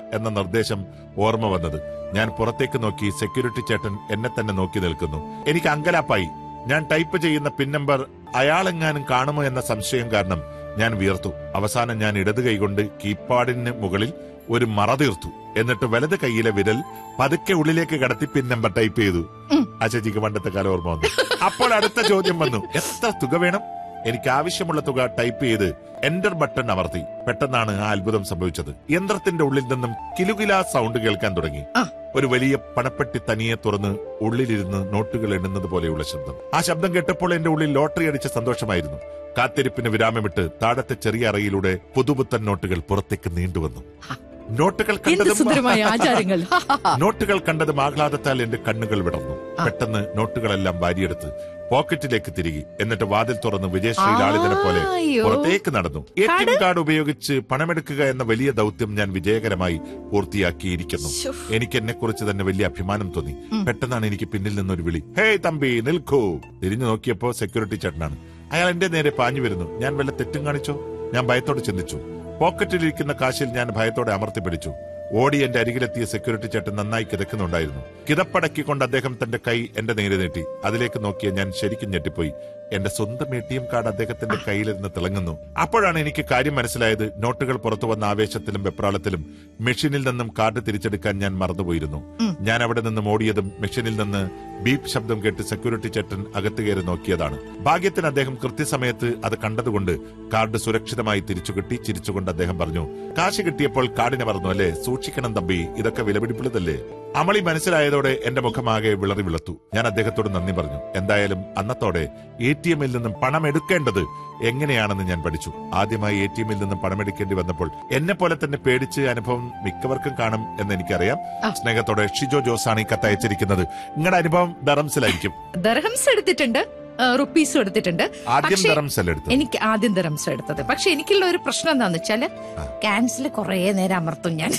എന്ന നിർദ്ദേശം ഓർമ്മ വന്നത് ഞാൻ പുറത്തേക്ക് നോക്കി സെക്യൂരിറ്റി ചേട്ടൻ എന്നെ തന്നെ നോക്കി നിൽക്കുന്നു എനിക്ക് അങ്കലാപ്പായി ഞാൻ ടൈപ്പ് ചെയ്യുന്ന പിൻ നമ്പർ അയാളെങ്ങാനും കാണുമോ എന്ന സംശയം കാരണം ഞാൻ വിയർത്തു അവസാനം ഞാൻ ഇടത് കൈകൊണ്ട് കീപാഡിന് മുകളിൽ ഒരു മറ തീർത്തു എന്നിട്ട് വലത് കൈയിലെ വിരൽ പതുക്കെ ഉള്ളിലേക്ക് കടത്തി പിൻ നമ്പർ ടൈപ്പ് ചെയ്തു ആ ചേച്ചിക്ക് പണ്ടത്തെ കാലം ഓർമ്മ വന്നു അപ്പോൾ അടുത്ത ചോദ്യം വന്നു എത്ര തുക വേണം എനിക്ക് ആവശ്യമുള്ള തുക ടൈപ്പ് ചെയ്ത് എന്റർ ബട്ടൺ അമർത്തി പെട്ടെന്നാണ് ആ അത്ഭുതം സംഭവിച്ചത് യന്ത്രത്തിന്റെ ഉള്ളിൽ നിന്നും കിലുകില സൗണ്ട് കേൾക്കാൻ തുടങ്ങി ആ. ഒരു വലിയ പണപ്പെട്ടി തനിയെ തുറന്ന് ഉള്ളിലിരുന്ന് നോട്ടുകൾ എണ്ണുന്നത് പോലെയുള്ള ശബ്ദം ആ ശബ്ദം കേട്ടപ്പോൾ എന്റെ ഉള്ളിൽ ലോട്ടറി അടിച്ച സന്തോഷമായിരുന്നു കാത്തിരിപ്പിന് വിരാമമിട്ട് താഴത്തെ ചെറിയ അറയിലൂടെ പുതുപുത്തൻ നോട്ടുകൾ പുറത്തേക്ക് നീണ്ടുവന്നു നോട്ടുകൾ എന്ത് കണ്ടതും സുന്ദരമായ ആചാരങ്ങൾ ഹാ, ഹാ, ഹാ. നോട്ടുകൾ കണ്ടതും ആഹ്ലാദത്താൽ എന്റെ കണ്ണുകൾ വിടർന്നു പെട്ടെന്ന് നോട്ടുകളെല്ലാം വാരിയെടുത്ത് പോക്കറ്റിലേക്ക് തിരികെ എന്നിട്ട് വാതിൽ തുറന്ന് വിജയശ്രീ ലാളിതനെ പോലെ ആയോ. പുറത്തേക്ക് നടന്നു എ ടി എം കാർഡ് ഉപയോഗിച്ച് പണമെടുക്കുക എന്ന വലിയ ദൗത്യം ഞാൻ വിജയകരമായി പൂർത്തിയാക്കിയിരിക്കുന്നു ശ്ശോ. എനിക്ക് എന്നെ കുറിച്ച് തന്നെ വലിയ അഭിമാനം തോന്നി പെട്ടെന്നാണ് എനിക്ക് പിന്നിൽ നിന്നൊരു വിളി ഹേ തമ്പി നിൽക്കൂ തിരിഞ്ഞു നോക്കിയപ്പോ സെക്യൂരിറ്റി ചേട്ടനാണ് അയാൾ എന്റെ നേരെ പാഞ്ഞു വരുന്നു ഞാൻ വല്ല തെറ്റും കാണിച്ചോ ഞാൻ ഭയത്തോടെ ചിന്തിച്ചു പോക്കറ്റിലിരിക്കുന്ന കാശിൽ ഞാൻ ഭയത്തോടെ അമർത്തി പിടിച്ചു ഓടി എന്റെ അരികിലെത്തിയ സെക്യൂരിറ്റി ചേട്ടൻ നന്നായി കിതക്കുന്നുണ്ടായിരുന്നു കിതപ്പടക്കിക്കൊണ്ട് അദ്ദേഹം തന്റെ കൈ എന്റെ നേരെ നീട്ടി അതിലേക്ക് നോക്കിയ ഞാൻ ശരിക്കും ഞെട്ടിപ്പോയി എന്റെ സ്വന്തം എ ടി എം കാർഡ് അദ്ദേഹത്തിന്റെ കയ്യിലിരുന്ന് തിളങ്ങുന്നു അപ്പോഴാണ് എനിക്ക് കാര്യം മനസ്സിലായത് നോട്ടുകൾ പുറത്തു വന്ന ആവേശത്തിലും വെപ്രാളത്തിലും മെഷീനിൽ നിന്നും കാർഡ് തിരിച്ചെടുക്കാൻ ഞാൻ മറന്നുപോയിരുന്നു ഞാൻ അവിടെ നിന്നും ഓടിയതും മെഷീനിൽ നിന്ന് ബീപ് ശബ്ദം കേട്ട് സെക്യൂരിറ്റി ചേട്ടൻ അകത്ത് കയറി നോക്കിയതാണ് ഭാഗ്യത്തിന് അദ്ദേഹം കൃത്യസമയത്ത് അത് കണ്ടതുകൊണ്ട് കാർഡ് സുരക്ഷിതമായി തിരിച്ചു കിട്ടി ചിരിച്ചുകൊണ്ട് അദ്ദേഹം പറഞ്ഞു കാശ് കിട്ടിയപ്പോൾ കാർഡിനെ പറഞ്ഞു അല്ലേ സൂക്ഷിക്കണം തമ്പി ഇതൊക്കെ വിലപിടിപ്പുള്ളതല്ലേ അമളി മനസ്സിലായതോടെ എന്റെ മുഖമാകെ വിളറി വിളർത്തു ഞാൻ അദ്ദേഹത്തോട് നന്ദി പറഞ്ഞു എന്തായാലും അന്നത്തോടെ എ ടി എമ്മിൽ നിന്നും പണം എടുക്കേണ്ടത് എങ്ങനെയാണെന്ന് ഞാൻ പഠിച്ചു ആദ്യമായി എ ടി എമ്മിൽ നിന്നും പണമെടുക്കേണ്ടി വന്നപ്പോൾ എന്നെ പോലെ തന്നെ പേടിച്ച് അനുഭവം മിക്കവർക്കും കാണും എന്ന് എനിക്കറിയാം ആ. സ്നേഹത്തോടെ ഷിജോ ജോസാണ് ഈ കത്ത് അയച്ചിരിക്കുന്നത് നിങ്ങളുടെ അനുഭവം ദറംസിലായിരിക്കും ദർഹംസ് എടുത്തിട്ടുണ്ട് റുപ്പീസും എടുത്തിട്ടുണ്ട് ആദ്യം പക്ഷേ ദറംസൽ എടുത്തു എനിക്ക് ആദ്യം ദർഹംസ് എടുത്തത് പക്ഷെ എനിക്കുള്ള ഒരു പ്രശ്നം എന്താന്ന് വെച്ചാല് ക്യാൻസൽ കുറേ നേരം അമർത്തും ഞാൻ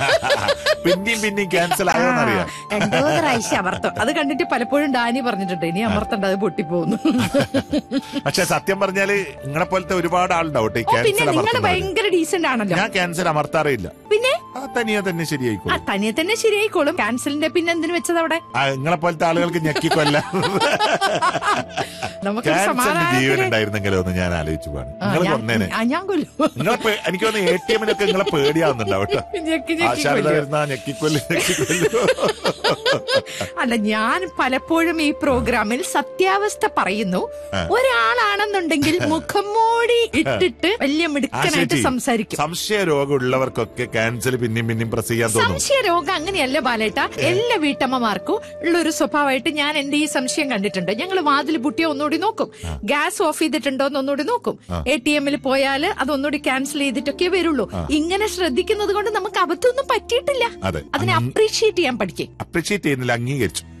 പിന്നെയും പിന്നെയും ക്യാൻസൽ ആയോന്നറിയാം ആ, രണ്ടോ പ്രാവശ്യം അമർത്തും അത് കണ്ടിട്ട് പലപ്പോഴും ഡാനി പറഞ്ഞിട്ടുണ്ട് ഇനി അമർത്തണ്ട അത് പൊട്ടിപ്പോകുന്നു പക്ഷെ സത്യം പറഞ്ഞാല് നിങ്ങളെ പോലത്തെ ഒരുപാട് ആളുണ്ടാവും ഈ ഓ, പിന്നെ ക്യാൻസൽ നിങ്ങൾ അമർത്തുന്നവര് ഭയങ്കര ഡീസന്റ് ആണല്ലോ ഞാൻ ക്യാൻസൽ അമർത്താറില്ല പിന്നെ ആ തനിയെ തന്നെ ആ ശരിയായിക്കോളും തനിയെ തന്നെ ശരിയായിക്കോളും ക്യാൻസലിന്റെ പിന്നെ എന്തിനു വെച്ചത് അവിടെ ആ നിങ്ങളെ പോലത്തെ ആളുകൾക്ക് ഞെക്കിക്കൊല്ല നമുക്ക് ക്യാൻസറിന് ജീവൻ സമാധാനത്തിന് ഉണ്ടായിരുന്നെങ്കിലോ എന്ന് ഞാൻ ആലോചിച്ചു പോവാണ് ആ, നിങ്ങൾ ഞാൻ- കൊന്നേനെ ആ, ഞാൻ കൊല്ലും നിങ്ങളെ പേ- എനിക്ക് തോന്നുന്നു എ ടി എമ്മിനൊക്കെ നിങ്ങളെ പേടിയാവുന്നുണ്ടാവും കേട്ടോ ഞെക്കി ഞെക്കി ആശാരത കൊല്ലും. വരുന്ന ഞെക്കിക്കൊല്ലു ഞെക്കിക്കൊല്ലു അല്ല ഞാൻ പലപ്പോഴും ഈ പ്രോഗ്രാമിൽ സത്യാവസ്ഥ പറയുന്നു ഒരാളാണെന്നുണ്ടെങ്കിൽ മുഖം മൂടി ഇട്ടിട്ട് വലിയ ആ മിടുക്കനായിട്ട് ചേച്ചി സംസാരിക്കും സംശയ രോഗമുള്ളവർക്കൊക്കെ ക്യാൻസർ പിന്നെയും പിന്നെയും പ്രസ് ചെയ്യാൻ തോന്നും സംശയ രോഗം അങ്ങനെയല്ല ബാലേട്ട എല്ലാ വീട്ടമ്മമാർക്കും ഉള്ള ഒരു സ്വഭാവമായിട്ട് ഞാൻ എന്റെ ഈ സംശയം കണ്ടിട്ടുണ്ട് ഞങ്ങൾ വാതിൽ പുട്ടിയ ഒന്നുകൂടി നോക്കും ഗ്യാസ് ഓഫ് ചെയ്തിട്ടുണ്ടോ എന്ന് ഒന്നുകൂടി നോക്കും എ ടി എമ്മിൽ പോയാൽ അത് ഒന്നുകൂടി ക്യാൻസൽ ചെയ്തിട്ടൊക്കെ വരുള്ളൂ ഇങ്ങനെ ശ്രദ്ധിക്കുന്നത് കൊണ്ട് നമുക്ക് അബദ്ധമൊന്നും പറ്റിയിട്ടില്ല അതെ അതിനെ അപ്രീഷിയേറ്റ് ചെയ്യാൻ പഠിക്കേ അപ്രീഷിയേറ്റ് ചെയ്യുന്നില്ല അംഗീകരിച്ചു